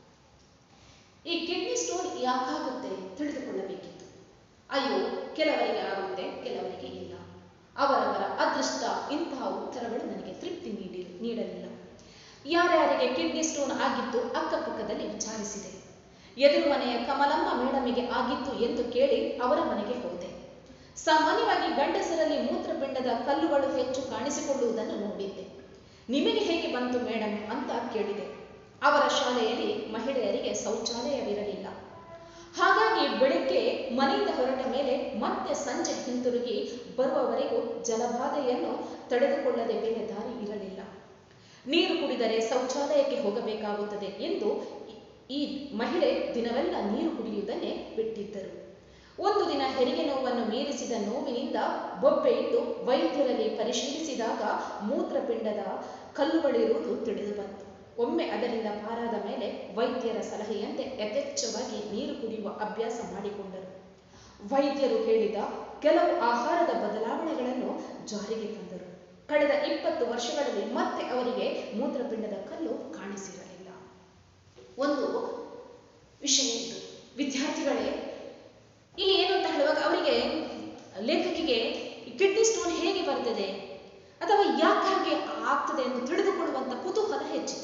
ಈ ಕಿಡ್ನಿ ಸ್ಟೋನ್ ಯಾಕಾಗುತ್ತೆ ತಿಳಿದುಕೊಳ್ಳಬೇಕಿತ್ತು ಅಯ್ಯೋ ಕೆಲವರಿಗೆ ಆಗುತ್ತೆ ಕೆಲವರಿಗೆ ಇಲ್ಲ ಅವರವರ ಅದೃಷ್ಟ ಇಂತಹ ಉತ್ತರಗಳು ನನಗೆ ತೃಪ್ತಿ ನೀಡಿ ನೀಡಲಿಲ್ಲ ಯಾರ್ಯಾರಿಗೆ ಕಿಡ್ನಿ ಸ್ಟೋನ್ ಆಗಿತ್ತು ಅಕ್ಕಪಕ್ಕದಲ್ಲಿ ವಿಚಾರಿಸಿದೆ ಎದುರು ಮನೆಯ ಕಮಲಮ್ಮ ಮೇಡಮಿಗೆ ಆಗಿತ್ತು ಎಂದು ಕೇಳಿ ಅವರ ಮನೆಗೆ ಹೋದೆ ಸಾಮಾನ್ಯವಾಗಿ ಗಂಡಸರಲ್ಲಿ ಮೂತ್ರಪಿಂಡದ ಕಲ್ಲುಗಳು ಹೆಚ್ಚು ಕಾಣಿಸಿಕೊಳ್ಳುವುದನ್ನು ನೋಡಿದ್ದೆ ನಿಮಗೆ ಹೇಗೆ ಬಂತು ಮೇಡಮ್ ಅಂತ ಕೇಳಿದೆ ಅವರ ಶಾಲೆಯಲ್ಲಿ ಮಹಿಳೆಯರಿಗೆ ಶೌಚಾಲಯವಿರಲಿಲ್ಲ ಹಾಗಾಗಿ ಬೆಳಿಗ್ಗೆ ಮನೆಯಿಂದ ಹೊರಟ ಮೇಲೆ ಮತ್ತೆ ಸಂಜೆ ಹಿಂತಿರುಗಿ ಬರುವವರೆಗೂ ಜಲಬಾಧೆಯನ್ನು ತಡೆದುಕೊಳ್ಳದೆ ಬೇರೆ ದಾರಿ ಇರಲಿಲ್ಲ ನೀರು ಕುಡಿದರೆ ಶೌಚಾಲಯಕ್ಕೆ ಹೋಗಬೇಕಾಗುತ್ತದೆ ಎಂದು ಈ ಮಹಿಳೆ ದಿನವೆಲ್ಲ ನೀರು ಕುಡಿಯುವುದನ್ನೇ ಬಿಟ್ಟಿದ್ದರು ಒಂದು ದಿನ ಹೆರಿಗೆ ನೋವನ್ನು ಮೀರಿಸಿದ ನೋವಿನಿಂದ ಬೊಬ್ಬೆ ಇಟ್ಟು ವೈದ್ಯರಲ್ಲಿ ಪರಿಶೀಲಿಸಿದಾಗ ಮೂತ್ರಪಿಂಡದ ಕಲ್ಲುಗಳಿರುವುದು ತಿಳಿದು ಬಂತು ಒಮ್ಮೆ ಅದರಿಂದ ಪಾರಾದ ಮೇಲೆ ವೈದ್ಯರ ಸಲಹೆಯಂತೆ ಯಥೇಚ್ಛವಾಗಿ ನೀರು ಕುಡಿಯುವ ಅಭ್ಯಾಸ ಮಾಡಿಕೊಂಡರು ವೈದ್ಯರು ಹೇಳಿದ ಕೆಲವು ಆಹಾರದ ಬದಲಾವಣೆಗಳನ್ನು ಜಾರಿಗೆ ತಂದರು ಕಳೆದ ಇಪ್ಪತ್ತು ವರ್ಷಗಳಲ್ಲಿ ಮತ್ತೆ ಅವರಿಗೆ ಮೂತ್ರಪಿಂಡದ ಕಲ್ಲು ಕಾಣಿಸಿರಲಿಲ್ಲ ಒಂದು ವಿಷಯ ಇದು ವಿದ್ಯಾರ್ಥಿಗಳೇ ಇಲ್ಲಿ ಏನು ಅಂತ ಹೇಳುವಾಗ ಅವರಿಗೆ ಲೇಖಕಿಗೆ ಕಿಡ್ನಿ ಸ್ಟೋನ್ ಹೇಗೆ ಬರ್ತದೆ ಅಥವಾ ಯಾಕೆ ಹಾಗೆ ಆಗ್ತದೆ ಎಂದು ತಿಳಿದುಕೊಳ್ಳುವಂತ ಕುತೂಹಲ ಹೆಚ್ಚಿತು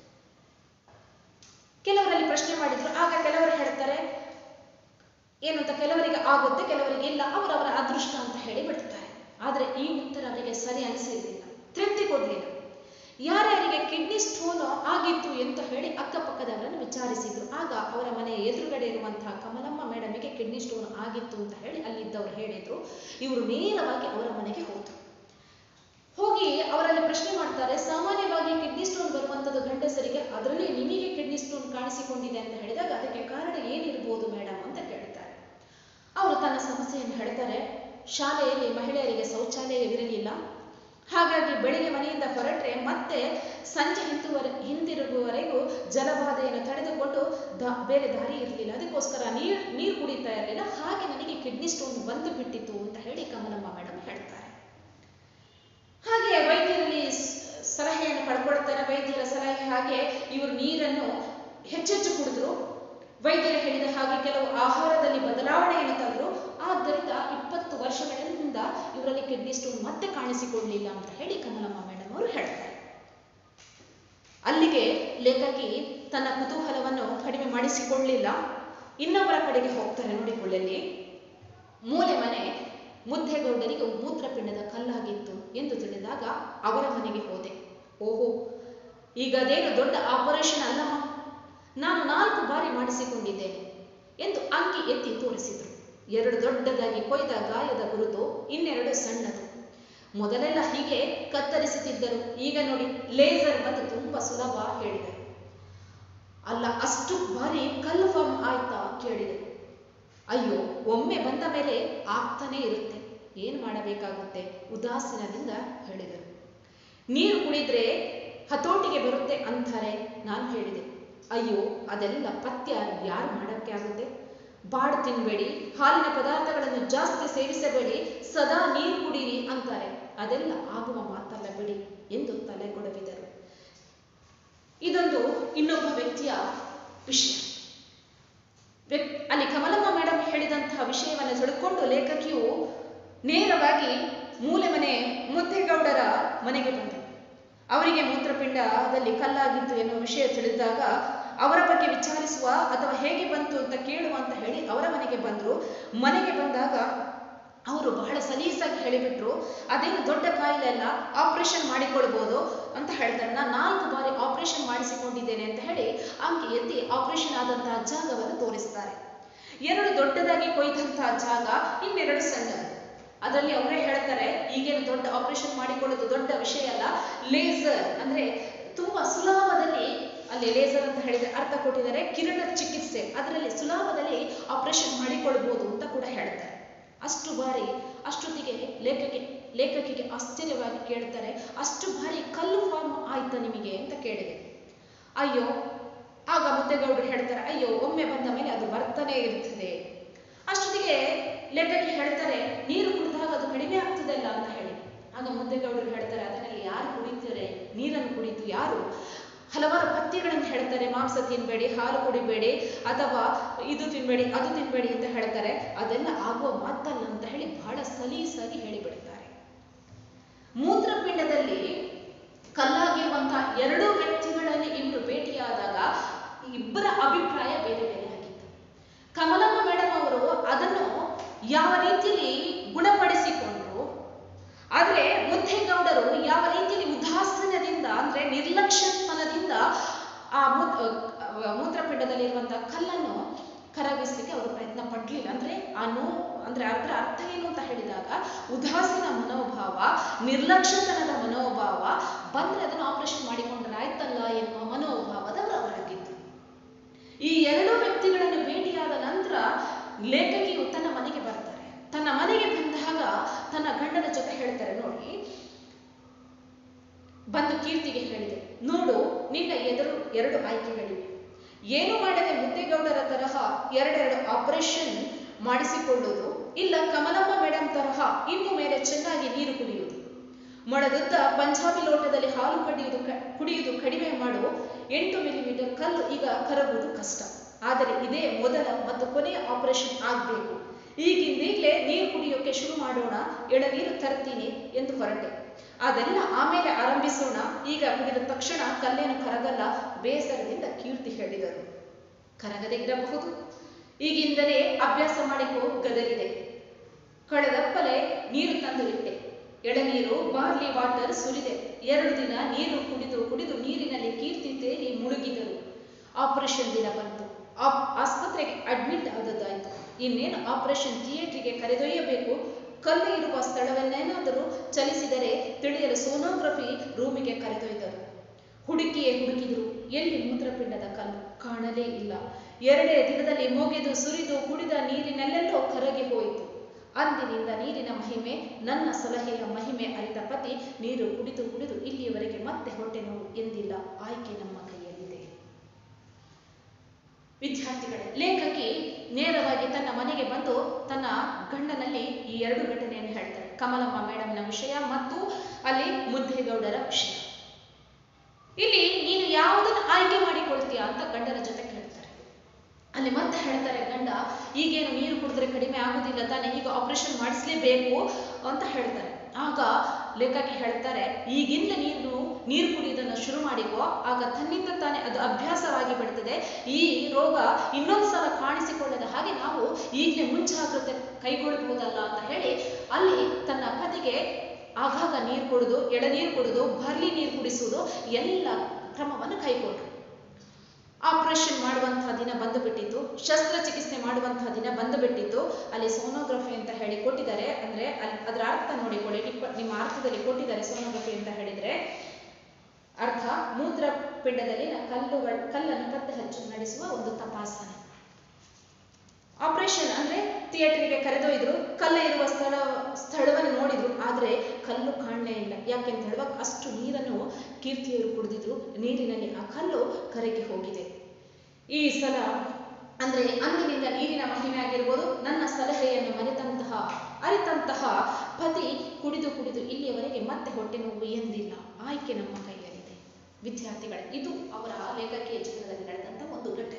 ಕೆಲವರಲ್ಲಿ ಪ್ರಶ್ನೆ ಮಾಡಿದ್ರು ಆಗ ಕೆಲವರು ಹೇಳ್ತಾರೆ ಏನು ಅಂತ ಕೆಲವರಿಗೆ ಆಗುತ್ತೆ ಕೆಲವರಿಗೆ ಇಲ್ಲ ಅವರವರ ಅದೃಷ್ಟ ಅಂತ ಹೇಳಿ ಬಿಡ್ತಾರೆ ಆದ್ರೆ ಈ ಉತ್ತರ ಅವರಿಗೆ ಸರಿ ಅನಿಸಿರಲಿಲ್ಲ ತೃಪ್ತಿ ಕೊಡ್ಲಿಲ್ಲ ಯಾರ್ಯಾರಿಗೆ ಕಿಡ್ನಿ ಸ್ಟೋನ್ ಆಗಿತ್ತು ಅಂತ ಹೇಳಿ ಅಕ್ಕಪಕ್ಕದವರನ್ನು ವಿಚಾರಿಸಿದ್ರು ಆಗ ಅವರ ಮನೆಯ ಎದುರುಗಡೆ ಇರುವಂತಹ ಕಮಲಮ್ಮ ಮೇಡಮಿಗೆ ಕಿಡ್ನಿ ಸ್ಟೋನ್ ಆಗಿತ್ತು ಅಂತ ಹೇಳಿ ಅಲ್ಲಿದ್ದವರು ಹೇಳಿದ್ರು ಇವರು ನೇರವಾಗಿ ಅವರ ಮನೆಗೆ ಹೋದ್ರು ಹೋಗಿ ಅವರಲ್ಲಿ ಪ್ರಶ್ನೆ ಮಾಡ್ತಾರೆ ಸಾಮಾನ್ಯವಾಗಿ ಕಿಡ್ನಿ ಸ್ಟೋನ್ ಬರುವಂಥದ್ದು ಗಂಡಸರಿಗೆ ಅದರಲ್ಲಿ ನಿಮಗೆ ಕಿಡ್ನಿ ಸ್ಟೋನ್ ಕಾಣಿಸಿಕೊಂಡಿದೆ ಅಂತ ಹೇಳಿದಾಗ ಅದಕ್ಕೆ ಕಾರಣ ಏನಿರ್ಬೋದು ಮೇಡಮ್ ಅಂತ ಕೇಳ್ತಾರೆ ಅವರು ತನ್ನ ಸಮಸ್ಯೆಯನ್ನು ಹೇಳ್ತಾರೆ ಶಾಲೆಯಲ್ಲಿ ಮಹಿಳೆಯರಿಗೆ ಶೌಚಾಲಯವಿರಲಿಲ್ಲ ಹಾಗಾಗಿ ಬೆಳಿಗ್ಗೆ ಮನೆಯಿಂದ ಹೊರಟ್ರೆ ಮತ್ತೆ ಸಂಜೆ ಹಿಂದುವರೆ ಹಿಂದಿರುಗುವವರೆಗೂ ಜಲಬಾಧೆಯನ್ನು ತಡೆದುಕೊಂಡು ದ ಬೇರೆ ದಾರಿ ಇರಲಿಲ್ಲ ಅದಕ್ಕೋಸ್ಕರ ನೀರು ನೀರು ಕುಡಿತಾ ಇರಲಿಲ್ಲ ಹಾಗೆ ನನಗೆ ಕಿಡ್ನಿ ಸ್ಟೋನ್ ಬಂದು ಬಿಟ್ಟಿತ್ತು ಅಂತ ಹೇಳಿ ಕಮಲಮ್ಮ ಮೇಡಮ್ ಹೇಳ್ತಾರೆ ಹಾಗೆ ವೈದ್ಯರಲ್ಲಿ ಸ್- ಸಲಹೆಯನ್ನು ಪಡ್ಕೊಳ್ತಾರೆ ವೈದ್ಯರ ಸಲಹೆ ಹಾಗೆ ಇವರು ನೀರನ್ನು ಹೆಚ್ಚೆಚ್ಚು ಕುಡಿದ್ರು ವೈದ್ಯರು ಹೇಳಿದ ಹಾಗೆ ಕೆಲವು ಆಹಾರದಲ್ಲಿ ಬದಲಾವಣೆಯನ್ನು ತಂದ್ರು ಆದ್ದರಿಂದ ಇಪ್ಪತ್ತು ವರ್ಷಗಳಿಂದ ಇವರಲ್ಲಿ ಕಿಡ್ನಿ ಸ್ಟೋನ್ ಮತ್ತೆ ಕಾಣಿಸಿಕೊಳ್ಳಲಿಲ್ಲ ಅಂತ ಹೇಳಿ ಕಮಲಮ್ಮ ಮೇಡಮ್ ಅವರು ಹೇಳ್ತಾರೆ ಅಲ್ಲಿಗೆ ಲೇಖಕಿ ತನ್ನ ಕುತೂಹಲವನ್ನು ಕಡಿಮೆ ಮಾಡಿಸಿಕೊಳ್ಳಲಿಲ್ಲ ಇನ್ನೊಬ್ಬರ ಕಡೆಗೆ ಹೋಗ್ತಾರೆ ನೋಡಿಕೊಳ್ಳಲಿ ಮೂಲೆ ಮನೆ ಮುದ್ದೆಗೌಡರಿಗೆ ಮೂತ್ರಪಿಂಡದ ಕಲ್ಲಾಗಿತ್ತು ಎಂದು ತಿಳಿದಾಗ ಅವರ ಮನೆಗೆ ಹೋದೆ ಓಹೋ ಈಗ ಅದೇನು ದೊಡ್ಡ ಆಪರೇಷನ್ ಅಲ್ಲಮ್ಮ ನಾನು ನಾಲ್ಕು ಬಾರಿ ಮಾಡಿಸಿಕೊಂಡಿದ್ದೇನೆ ಎಂದು ಅಂಗಿ ಎತ್ತಿ ತೋರಿಸಿದರು ಎರಡು ದೊಡ್ಡದಾಗಿ ಕೊಯ್ದ ಗಾಯದ ಗುರುತು ಇನ್ನೆರಡು ಸಣ್ಣದು ಮೊದಲೆಲ್ಲ ಹೀಗೆ ಕತ್ತರಿಸುತ್ತಿದ್ದರು ಈಗ ನೋಡಿ ಲೇಸರ್ ಬಂದು ತುಂಬಾ ಸುಲಭ ಹೇಳಿದರು ಅಲ್ಲ ಅಷ್ಟು ಬಾರಿ ಕಲ್ಲು ಫಾರ್ಮ್ ಆಯ್ತಾ ಕೇಳಿದೆ ಅಯ್ಯೋ ಒಮ್ಮೆ ಬಂದ ಮೇಲೆ ಆಗ್ತಾನೇ ಇರುತ್ತೆ ಏನ್ ಮಾಡಬೇಕಾಗುತ್ತೆ ಉದಾಸೀನದಿಂದ ಹೇಳಿದರು ನೀರು ಕುಡಿದ್ರೆ ಹತೋಟಿಗೆ ಬರುತ್ತೆ ಅಂತಾರೆ ನಾನು ಹೇಳಿದೆ ಅಯ್ಯೋ ಅದೆಲ್ಲ ಪಥ್ಯ ಯಾರು ಮಾಡಕ್ಕೆ ಆಗುತ್ತೆ ಬಾಡು ತಿನ್ಬೇಡಿ ಹಾಲಿನ ಪದಾರ್ಥಗಳನ್ನು ಜಾಸ್ತಿ ಸೇವಿಸಬೇಡಿ ಸದಾ ನೀರು ಕುಡೀರಿ ಅಂತಾರೆ ಅದೆಲ್ಲ ಆಗುವ ಮಾತಲ್ಲ ಬಿಡಿ ಎಂದು ತಲೆ ಕೊಡವಿದರು ಇದೊಂದು ಇನ್ನೊಬ್ಬ ವ್ಯಕ್ತಿಯ ವಿಷಯ ವ್ಯಕ್ತಿ ಅಲ್ಲಿ ಕಮಲಮ್ಮ ಮೇಡಮ್ ಹೇಳಿದಂತಹ ವಿಷಯವನ್ನು ತಿಳ್ಕೊಂಡು ಲೇಖಕಿಯು ನೇರವಾಗಿ ಮೂಲೆ ಮನೆ ಮುದ್ದೇಗೌಡರ ಮನೆಗೆ ಬಂದರು ಅವರಿಗೆ ಮೂತ್ರಪಿಂಡದಲ್ಲಿ ಕಲ್ಲಾಗಿತ್ತು ಎನ್ನುವ ವಿಷಯ ತಿಳಿದಾಗ ಅವರ ಬಗ್ಗೆ ವಿಚಾರಿಸುವ ಅಥವಾ ಹೇಗೆ ಬಂತು ಅಂತ ಕೇಳುವ ಅಂತ ಹೇಳಿ ಅವರ ಮನೆಗೆ ಬಂದರು ಮನೆಗೆ ಬಂದಾಗ ಅವರು ಬಹಳ ಸಲೀಸಾಗಿ ಹೇಳಿಬಿಟ್ರು ಅದೇನು ದೊಡ್ಡ ಕಾಯಿಲೆ ಅಲ್ಲ ಆಪರೇಷನ್ ಮಾಡಿಕೊಳ್ಬೋದು ಅಂತ ಹೇಳ್ತಾರೆ ನಾನು ನಾಲ್ಕು ಬಾರಿ ಆಪರೇಷನ್ ಮಾಡಿಸಿಕೊಂಡಿದ್ದೇನೆ ಅಂತ ಹೇಳಿ ಅಂಕಿ ಎತ್ತಿ ಆಪರೇಷನ್ ಆದಂತಹ ಜಾಗವನ್ನು ತೋರಿಸ್ತಾರೆ ಎರಡು ದೊಡ್ಡದಾಗಿ ಕೊಯ್ದಂತಹ ಜಾಗ ಇನ್ನೆರಡು ಸಣ್ಣದು ಅದರಲ್ಲಿ ಅವರೇ ಹೇಳ್ತಾರೆ ಈಗೇನು ದೊಡ್ಡ ಆಪರೇಷನ್ ಮಾಡಿಕೊಳ್ಳೋದು ದೊಡ್ಡ ವಿಷಯ ಅಲ್ಲ ಲೇಸರ್ ಅಂದ್ರೆ ತುಂಬಾ ಸುಲಭದಲ್ಲಿ ಅಲ್ಲಿ ಲೇಸರ್ ಅಂತ ಹೇಳಿದ್ರೆ ಅರ್ಥ ಕೊಟ್ಟಿದ್ದಾರೆ ಕಿರಣ ಚಿಕಿತ್ಸೆ ಅದರಲ್ಲಿ ಸುಲಭದಲ್ಲಿ ಆಪರೇಷನ್ ಮಾಡಿಕೊಳ್ಬಹುದು ಅಂತ ಕೂಡ ಹೇಳ್ತಾರೆ ಅಷ್ಟು ಬಾರಿ ಅಷ್ಟೊತ್ತಿಗೆ ಲೇಖಕಿ ಲೇಖಕಿಗೆ ಆಶ್ಚರ್ಯವಾಗಿ ಕೇಳ್ತಾರೆ ಅಷ್ಟು ಬಾರಿ ಕಲ್ಲು ಫಾರ್ಮ್ ಆಯ್ತಾ ನಿಮಗೆ ಅಂತ ಕೇಳಿದೆ ಅಯ್ಯೋ ಆಗ ಮುದ್ದೆಗೌಡರು ಹೇಳ್ತಾರೆ ಅಯ್ಯೋ ಒಮ್ಮೆ ಬಂದ ಮೇಲೆ ಅದು ಬರ್ತಾನೆ ಇರ್ತದೆ ಅಷ್ಟೊತ್ತಿಗೆ ಲೇಖಕಿ ಹೇಳ್ತಾರೆ ನೀರು ಕುಡಿದಾಗ ಅದು ಕಡಿಮೆ ಆಗ್ತದಲ್ಲ ಅಂತ ಹೇಳಿ ಆಗ ಮುದ್ದೆಗೌಡರು ಹೇಳ್ತಾರೆ ಅದರಲ್ಲಿ ಯಾರು ಕುಡಿತಾರೆ ನೀರನ್ನು ಕುಡಿತು ಯಾರು ಹಲವಾರು ಪಥ್ಯಗಳನ್ನು ಹೇಳ್ತಾರೆ ಮಾಂಸ ತಿನ್ಬೇಡಿ ಹಾಲು ಕುಡಿಬೇಡಿ ಅಥವಾ ಇದು ತಿನ್ಬೇಡಿ ಅದು ತಿನ್ಬೇಡಿ ಅಂತ ಹೇಳ್ತಾರೆ ಅದೆಲ್ಲ ಆಗುವ ಮಾತಲ್ಲ ಅಂತ ಹೇಳಿ ಬಹಳ ಸಲೀಸಾಗಿ ಹೇಳಿಬಿಡ್ತಾರೆ ಮೂತ್ರಪಿಂಡದಲ್ಲಿ ಕಲ್ಲಾಗಿರುವಂತಹ ಎರಡೂ ವ್ಯಕ್ತಿಗಳಲ್ಲಿ ಇಬ್ಬರು ಭೇಟಿಯಾದಾಗ ಇಬ್ಬರ ಅಭಿಪ್ರಾಯ ಬೇರೆ ಬೇರೆ ಆಗಿತ್ತು ಕಮಲಮ್ಮ ಮೇಡಮ್ ಅವರು ಅದನ್ನು ಯಾವ ರೀತಿಯಲ್ಲಿ ಗುಣಪಡಿಸಿಕೊಂಡ್ರು ಆದ್ರೆ ಮುದ್ದೇಗೌಡರು ಯಾವ ರೀತಿಯಲ್ಲಿ ಉದಾಸೀನದಿಂದ ಅಂದ್ರೆ ನಿರ್ಲಕ್ಷ್ಯತನದಿಂದ ಆ ಮೂತ್- ಅಹ್ ಮೂತ್ರಪಿಂಡದಲ್ಲಿರುವಂತಹ ಕಲ್ಲನ್ನು ಕರಗಿಸ್ಲಿಕ್ಕೆ ಅವರು ಪ್ರಯತ್ನ ಪಡ್ಲಿಲ್ಲ ಅಂದ್ರೆ ಆ ನೋವು ಅಂದ್ರೆ ಅದರ ಅರ್ಥ ಏನು ಅಂತ ಹೇಳಿದಾಗ ಉದಾಸೀನ ಮನೋಭಾವ ನಿರ್ಲಕ್ಷ್ಯತನದ ಮನೋಭಾವ ಬಂದ್ರೆ ಅದನ್ನು ಆಪರೇಷನ್ ಮಾಡಿಕೊಂಡ್ರೆ ಆಯ್ತಲ್ಲ ಎನ್ನುವ ಮನೋಭಾವದವರಾಗಿದ್ದು ಈ ಎರಡು ವ್ಯಕ್ತಿಗಳನ್ನು ಭೇಟಿಯಾದ ನಂತರ ಲೇಖಕಿಯು ತನ್ನ ಮನೆಗೆ ಬರ್ತಾರೆ ತನ್ನ ಮನೆಗೆ ಬಂದಾಗ ತನ್ನ ಗಂಡನ ಜೊತೆ ಹೇಳ್ತಾರೆ ನೋಡಿ ಬಂದು ಕೀರ್ತಿಗೆ ಹೇಳಿದೆ ನೋಡು ನಿನ್ನ ಎದುರು ಎರಡು ಆಯ್ಕೆಗಳಿವೆ ಏನು ಮಾಡದೆ ಮುದ್ದೇಗೌಡರ ತರಹ ಎರಡೆರಡು ಆಪರೇಷನ್ ಮಾಡಿಸಿಕೊಳ್ಳುವುದು ಇಲ್ಲ ಕಮಲಮ್ಮ ಮೇಡಮ್ ತರಹ ಇನ್ನು ಮೇಲೆ ಚೆನ್ನಾಗಿ ನೀರು ಕುಡಿಯುವುದು ಮೊಳದುದ್ದ ಪಂಜಾಬಿ ಲೋಟದಲ್ಲಿ ಹಾಲು ಕಡಿಯುವುದು ಕ- ಕುಡಿಯುವುದು ಕಡಿಮೆ ಮಾಡು ಎಂಟು ಮಿಲಿಮೀಟರ್ ಕಲ್ಲು ಈಗ ಕರಗುವುದು ಕಷ್ಟ ಆದರೆ ಇದೇ ಮೊದಲ ಮತ್ತು ಕೊನೆಯ ಆಪರೇಷನ್ ಆಗಬೇಕು ಈಗಿಂದೀಗಲೇ ನೀರು ಕುಡಿಯೋಕೆ ಶುರು ಮಾಡೋಣ ಎಳನೀರು ತರ್ತೀನಿ ಎಂದು ಹೊರಟೆ ಅದೆಲ್ಲ ಆಮೇಲೆ ಆರಂಭಿಸೋಣ ಈಗ ಕುಡಿದ ತಕ್ಷಣ ಕಲ್ಲೇನು ಕರಗಲ್ಲ ಬೇಸರದಿಂದ ಕೀರ್ತಿ ಹೇಳಿದರು ಕರಗದೆ ಇರಬಹುದು ಈಗಿಂದಲೇ ಅಭ್ಯಾಸ ಮಾಡಿಕೋ ಗದರಿದೆ ಕಳೆದಪ್ಪಲೆ ನೀರು ತಂದು ಇಟ್ಟೆ ಎಳನೀರು ಬಾರ್ಲಿ ವಾಟರ್ ಸುರಿದೆ ಎರಡು ದಿನ ನೀರು ಕುಡಿದು ಕುಡಿದು ನೀರಿನಲ್ಲಿ ಕೀರ್ತಿ ತೇಲಿ ಮುಳುಗಿದರು ಆಪರೇಷನ್ ದಿನ ಬಂತು ಆಪ್- ಆಸ್ಪತ್ರೆಗೆ ಅಡ್ಮಿಟ್ ಆದದ್ದಾಯ್ತು ಇನ್ನೇನು ಆಪರೇಷನ್ ಥಿಯೇಟ್ರಿಗೆ ಕರೆದೊಯ್ಯಬೇಕು ಕಲ್ಲು ಇರುವ ಸ್ಥಳವನ್ನೇನಾದರೂ ಚಲಿಸಿದರೆ ತಿಳಿಯಲು ಸೋನೋಗ್ರಫಿ ರೂಮಿಗೆ ಕರೆದೊಯ್ದರು ಹುಡುಕಿಯೇ ಹುಡುಕಿದ್ರು ಎಲ್ಲಿ ಮೂತ್ರಪಿಂಡದ ಕಲ್ಲು ಕಾಣಲೇ ಇಲ್ಲ ಎರಡೇ ದಿನದಲ್ಲಿ ಮೊಗೆದು ಸುರಿದು ಕುಡಿದ ನೀರಿನಲ್ಲೆಲ್ಲೋ ಕರಗಿ ಹೋಯಿತು ಅಂದಿನಿಂದ ನೀರಿನ ಮಹಿಮೆ ನನ್ನ ಸಲಹೆಯ ಮಹಿಮೆ ಅರಿತ ಪತಿ ನೀರು ಕುಡಿದು ಕುಡಿದು ಇಲ್ಲಿಯವರೆಗೆ ಮತ್ತೆ ಹೊಟ್ಟೆ ನೋವು ಎಂದಿಲ್ಲ ಆಯ್ಕೆ ನಮ್ಮ ಕೈಯಲ್ಲಿದೆ ವಿದ್ಯಾರ್ಥಿಗಳೇ ಲೇಖಕಿ ನೇರವಾಗಿ ತನ್ನ ಮನೆಗೆ ಬಂದು ತನ್ನ ಗಂಡನಲ್ಲಿ ಈ ಎರಡು ಘಟನೆಯನ್ನು ಹೇಳ್ತಾರೆ ಕಮಲಮ್ಮ ಮೇಡಮ್ನ ವಿಷಯ ಮತ್ತು ಅಲ್ಲಿ ಮುದ್ದೇಗೌಡರ ವಿಷಯ ಇಲ್ಲಿ ನೀನು ಯಾವುದನ್ನು ಆಯ್ಕೆ ಮಾಡಿಕೊಳ್ತೀಯಾ ಅಂತ ಗಂಡನ ಜೊತೆ ಕೇಳ್ತಾರೆ ಅಲ್ಲಿ ಮತ್ತೆ ಹೇಳ್ತಾರೆ ಗಂಡ ಈಗೇನು ನೀರು ಕುಡಿದ್ರೆ ಕಡಿಮೆ ಆಗುದಿಲ್ಲ ತಾನೇ ಈಗ ಆಪರೇಷನ್ ಮಾಡಿಸ್ಲೇಬೇಕು ಅಂತ ಹೇಳ್ತಾರೆ ಆಗ ಲೇಖಕಿ ಹೇಳ್ತಾರೆ ಈಗಿಂದ ನೀನು ನೀರು ಕುಡಿಯೋದನ್ನು ಶುರು ಮಾಡಿಕೋ ಆಗ ತನ್ನಿಂದ ತಾನೇ ಅದು ಅಭ್ಯಾಸವಾಗಿ ಬಿಡ್ತದೆ ಈ ರೋಗ ಇನ್ನೊಂದು ಸಲ ಕಾಣಿಸಿಕೊಳ್ಳದ ಹಾಗೆ ನಾವು ಈಗಲೇ ಮುಂಜಾಗ್ರತೆ ಕೈಗೊಳ್ಳಬಹುದಲ್ಲ ಅಂತ ಹೇಳಿ ಅಲ್ಲಿ ಕುಡಿದು ಎಳನೀರು ಕುಡಿದು ಬರ್ಲಿ ನೀರು ಕುಡಿಸುವುದು ಎಲ್ಲ ಕ್ರಮವನ್ನು ಕೈಗೊಂಡ್ರು ಆಪರೇಷನ್ ಮಾಡುವಂತಹ ದಿನ ಬಂದು ಬಿಟ್ಟಿತ್ತು ಶಸ್ತ್ರಚಿಕಿತ್ಸೆ ಮಾಡುವಂತಹ ದಿನ ಬಂದು ಬಿಟ್ಟಿತ್ತು ಅಲ್ಲಿ ಸೋನೋಗ್ರಫಿ ಅಂತ ಹೇಳಿ ಕೊಟ್ಟಿದ್ದಾರೆ ಅಂದ್ರೆ ಅಲ್ಲಿ ಅದರ ಅರ್ಥ ನೋಡಿಕೊಳ್ಳಿ ನಿಮ್ಮ- ನಿಮ್ಮ ಅರ್ಥದಲ್ಲಿ ಕೊಟ್ಟಿದ್ದಾರೆ ಸೋನೋಗ್ರಫಿ ಅಂತ ಹೇಳಿದ್ರೆ ಅರ್ಥ ಮೂತ್ರಪಿಂಡದಲ್ಲಿನ ಕಲ್ಲುಗಳ ಕಲ್ಲನ್ನು ಪತ್ತೆ ಹಚ್ಚಿ ನಡೆಸುವ ಒಂದು ತಪಾಸಣೆ ಆಪರೇಷನ್ ಅಂದ್ರೆ ಥಿಯೇಟರ್ಗೆ ಕರೆದೊಯ್ದ್ರು ಕಲ್ಲು ಇರುವ ಸ್ಥಳ ಸ್ಥಳವನ್ನು ನೋಡಿದ್ರು ಆದ್ರೆ ಕಲ್ಲು ಕಾಣಲೇ ಇಲ್ಲ ಯಾಕೆಂತ ಹೇಳುವಾಗ ಅಷ್ಟು ನೀರನ್ನು ಕೀರ್ತಿಯವರು ಕುಡಿದಿದ್ರು ನೀರಿನಲ್ಲಿ ಆ ಕಲ್ಲು ಕರಗಿ ಹೋಗಿದೆ ಈ ಸಲ ಅಂದ್ರೆ ಅಂದಿನಿಂದ ನೀರಿನ ಮಹಿಮೆ ಆಗಿರ್ಬೋದು ನನ್ನ ಸಲಹೆಯನ್ನು ಮರೆತಂತಹ ಅರಿತಂತಹ ಪತಿ ಕುಡಿದು ಕುಡಿದು ಇಲ್ಲಿಯವರೆಗೆ ಮತ್ತೆ ಹೊಟ್ಟೆ ನೋವು ಎಂದಿಲ್ಲ ಆಯ್ಕೆ ನಮ್ಮ ಕೈಯಲ್ಲಿದೆ ವಿದ್ಯಾರ್ಥಿಗಳೇ ಇದು ಅವರ ಲೇಖಕಿಯ ಜೀವನದಲ್ಲಿ ನಡೆದಂತ ಒಂದು ಘಟನೆ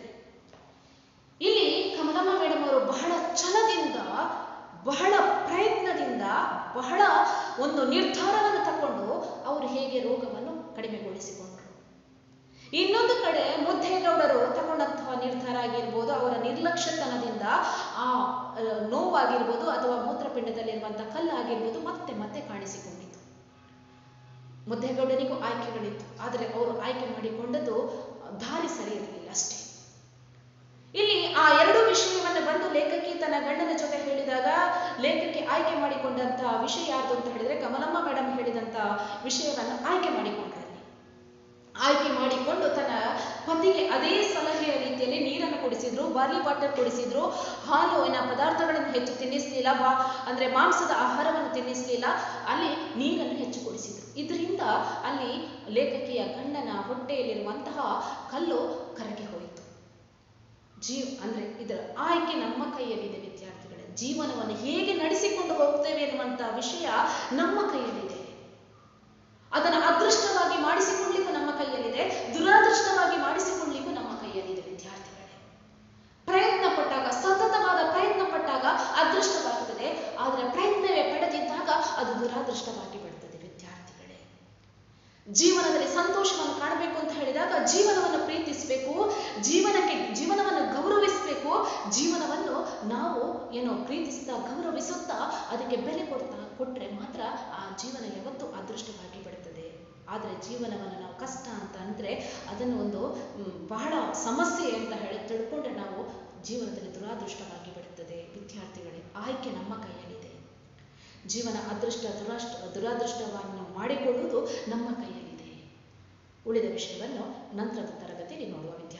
ಇಲ್ಲಿ ಕಮಲಮ್ಮ ಮೇಡಮ್ ಅವರು ಬಹಳ ಛಲದಿಂದ ಬಹಳ ಪ್ರಯತ್ನದಿಂದ ಬಹಳ ಒಂದು ನಿರ್ಧಾರವನ್ನು ತಕೊಂಡು ಅವರು ಹೇಗೆ ರೋಗವನ್ನು ಕಡಿಮೆಗೊಳಿಸಿಕೊಂಡ್ರು ಇನ್ನೊಂದು ಕಡೆ ಮುದ್ದೇಗೌಡರು ತಗೊಂಡಂತಹ ನಿರ್ಧಾರ ಆಗಿರ್ಬೋದು ಅವರ ನಿರ್ಲಕ್ಷ್ಯತನದಿಂದ ಆ ಆ, ನೋವಾಗಿರ್ಬೋದು ಅಥವಾ ಮೂತ್ರಪಿಂಡದಲ್ಲಿರುವಂತಹ ಕಲ್ಲಾಗಿರ್ಬೋದು ಮತ್ತೆ ಮತ್ತೆ ಕಾಣಿಸಿಕೊಂಡಿತು ಮುದ್ದೇಗೌಡನಿಗೂ ಆಯ್ಕೆಗಳಿತ್ತು ಆದರೆ ಅವರು ಆಯ್ಕೆ ಮಾಡಿಕೊಂಡದ್ದು ದಾರಿ ಸರಿ ಇರಲಿಲ್ಲ ಅಷ್ಟೇ ಇಲ್ಲಿ ಆ ಎರಡು ವಿಷಯವನ್ನು ಬಂದು ಲೇಖಕಿ ತನ್ನ ಗಂಡನ ಜೊತೆ ಹೇಳಿದಾಗ ಲೇಖಕಿ ಆಯ್ಕೆ ಮಾಡಿಕೊಂಡಂತ ವಿಷಯ ಯಾರ್ದು ಅಂತ ಹೇಳಿದ್ರೆ ಕಮಲಮ್ಮ ಮೇಡಮ್ ಹೇಳಿದಂತ ವಿಷಯವನ್ನು ಆಯ್ಕೆ ಮಾಡಿಕೊಂಡ್ರಲ್ಲಿ ಆಯ್ಕೆ ಮಾಡಿಕೊಂಡು ತನ್ನ ಪತಿಗೆ ಅದೇ ಸಲಹೆಯ ರೀತಿಯಲ್ಲಿ ನೀರನ್ನು ಕುಡಿಸಿದ್ರು ಬಾರ್ಲಿ ವಾಟರ್ ಕುಡಿಸಿದ್ರು ಹಾಲುವಿನ ಪದಾರ್ಥಗಳನ್ನು ಹೆಚ್ಚು ತಿನ್ನಿಸ್ಲಿಲ್ಲ ಬಾ ಅಂದ್ರೆ ಮಾಂಸದ ಆಹಾರವನ್ನು ತಿನ್ನಿಸ್ಲಿಲ್ಲ ಅಲ್ಲಿ ನೀರನ್ನು ಹೆಚ್ಚು ಕುಡಿಸಿದ್ರು ಇದರಿಂದ ಅಲ್ಲಿ ಲೇಖಕಿಯ ಗಂಡನ ಹೊಟ್ಟೆಯಲ್ಲಿರುವಂತಹ ಕಲ್ಲು ಕರಗಿ ಹೋಯಿತು ಜೀವ ಅಂದ್ರೆ ಇದರ ಆಯ್ಕೆ ನಮ್ಮ ಕೈಯಲ್ಲಿದೆ ವಿದ್ಯಾರ್ಥಿಗಳೇ ಜೀವನವನ್ನು ಹೇಗೆ ನಡೆಸಿಕೊಂಡು ಹೋಗ್ತೇವೆ ಎನ್ನುವಂತಹ ವಿಷಯ ನಮ್ಮ ಕೈಯಲ್ಲಿದೆ ಅದನ್ನು ಅದೃಷ್ಟವಾಗಿ ಮಾಡಿಸಿಕೊಳ್ಳಿಕ್ಕೂ ನಮ್ಮ ಕೈಯಲ್ಲಿದೆ ದುರಾದೃಷ್ಟವಾಗಿ ಮಾಡಿಸಿಕೊಳ್ಳಿಕ್ಕೂ ನಮ್ಮ ಕೈಯಲ್ಲಿದೆ ವಿದ್ಯಾರ್ಥಿಗಳೇ ಪ್ರಯತ್ನ ಪಟ್ಟಾಗ ಸತತವಾದ ಪ್ರಯತ್ನ ಪಟ್ಟಾಗ ಅದೃಷ್ಟವಾಗುತ್ತದೆ ಆದರೆ ಪ್ರಯತ್ನವೇ ಪಡೆದಿದ್ದಾಗ ಅದು ದುರಾದೃಷ್ಟವಾಗಿ ಬಿಡ್ತದೆ ವಿದ್ಯಾರ್ಥಿಗಳೇ ಜೀವನದಲ್ಲಿ ಸಂತೋಷವನ್ನು ಕಾಣಬೇಕು ಅಂತ ಹೇಳಿದಾಗ ಜೀವನವನ್ನು ಪ್ರೀತಿಸಬೇಕು ಜೀವನಕ್ಕೆ ಜೀವನವನ್ನು ಗೌರವಿಸಬೇಕು ಜೀವನವನ್ನು ನಾವು ಏನೋ ಪ್ರೀತಿಸ್ತಾ ಗೌರವಿಸುತ್ತಾ ಅದಕ್ಕೆ ಬೆಲೆ ಕೊಡ್ತಾ ಕೊಟ್ರೆ ಮಾತ್ರ ಆ ಜೀವನ ಯಾವತ್ತೂ ಅದೃಷ್ಟವಾಗಿ ಬಿಡುತ್ತದೆ ಆದರೆ ಜೀವನವನ್ನು ನಾವು ಕಷ್ಟ ಅಂತ ಅಂದ್ರೆ ಅದನ್ನು ಒಂದು ಮ್, ಬಹಳ ಸಮಸ್ಯೆ ಅಂತ ಹೇಳಿ ತಿಳ್ಕೊಂಡ್ರೆ ನಾವು ಜೀವನದಲ್ಲಿ ದುರಾದೃಷ್ಟವಾಗಿ ಬಿಡುತ್ತದೆ ವಿದ್ಯಾರ್ಥಿಗಳೇ ಆಯ್ಕೆ ನಮ್ಮ ಕೈಯಲ್ಲಿದೆ ಜೀವನ ಅದೃಷ್ಟ ದುರಾಷ್ಟ ದುರಾದೃಷ್ಟವನ್ನು ಮಾಡಿಕೊಳ್ಳುವುದು ನಮ್ಮ ಕೈಯಲ್ಲಿದೆ ಉಳಿದ ವಿಷಯವನ್ನು ನಂತರದ ತರಗತಿಯಲ್ಲಿ ನೋಡುವ ವಿದ್ಯಾರ್ಥಿ